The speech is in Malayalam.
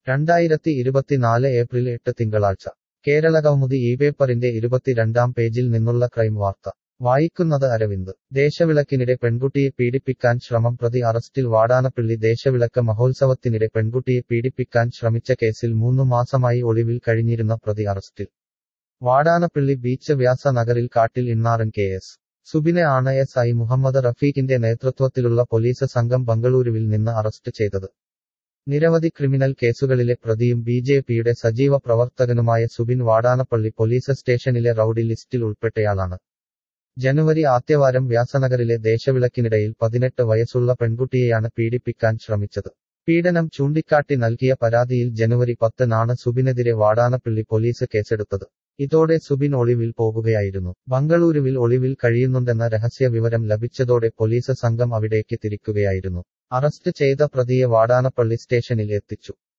രണ്ടായിരത്തി ഇരുപത്തിനാല് ഏപ്രിൽ എട്ട് തിങ്കളാഴ്ച കേരളകൗമുദി ഈ പേപ്പറിന്റെ ഇരുപത്തിരണ്ടാം പേജിൽ നിന്നുള്ള ക്രൈം വാർത്ത വായിക്കുന്നത് അരവിന്ദ് ദേശവിളക്കിനിടെ പെൺകുട്ടിയെ പീഡിപ്പിക്കാൻ ശ്രമം പ്രതി അറസ്റ്റിൽ വാടാനപ്പള്ളി ദേശവിളക്ക് മഹോത്സവത്തിനിടെ പെൺകുട്ടിയെ പീഡിപ്പിക്കാൻ ശ്രമിച്ച കേസിൽ മൂന്നു മാസമായി ഒളിവിൽ കഴിഞ്ഞിരുന്ന പ്രതി അറസ്റ്റിൽ വാടാനപ്പള്ളി ബീച്ച് വ്യാസ നഗറിൽ കാട്ടിൽ ഇണ്ണാറൻ കെ എസ് സുബിനെ ആണ് എസ് ഐ മുഹമ്മദ് റഫീഖിന്റെ നേതൃത്വത്തിലുള്ള പോലീസ് സംഘം ബംഗളൂരുവിൽ നിന്ന് അറസ്റ്റ് ചെയ്തത് നിരവധി ക്രിമിനൽ കേസുകളിലെ പ്രതിയും ബി ജെ പിയുടെ സജീവ പ്രവർത്തകനുമായ സുബിൻ വാടാനപ്പള്ളി പോലീസ് സ്റ്റേഷനിലെ റൌഡി ലിസ്റ്റിൽ ഉൾപ്പെട്ടയാളാണ് ജനുവരി ആദ്യവാരം വ്യാസനഗറിലെ ദേശവിളക്കിനിടയിൽ പതിനെട്ട് വയസ്സുള്ള പെൺകുട്ടിയെയാണ് പീഡിപ്പിക്കാൻ ശ്രമിച്ചത് പീഡനം ചൂണ്ടിക്കാട്ടി നൽകിയ പരാതിയിൽ ജനുവരി പത്തിനാണ് സുബിനെതിരെ വാടാനപ്പള്ളി പോലീസ് കേസെടുത്തത് ഇതോടെ സുബിൻ ഒളിവിൽ പോകുകയായിരുന്നു ബംഗളൂരുവിൽ ഒളിവിൽ കഴിയുന്നുണ്ടെന്ന രഹസ്യ വിവരം ലഭിച്ചതോടെ പോലീസ് സംഘം അവിടേക്ക് തിരിക്കുകയായിരുന്നു അറസ്റ്റ് ചെയ്ത പ്രതിയെ വാടാനപ്പള്ളി സ്റ്റേഷനിൽ എത്തിച്ചു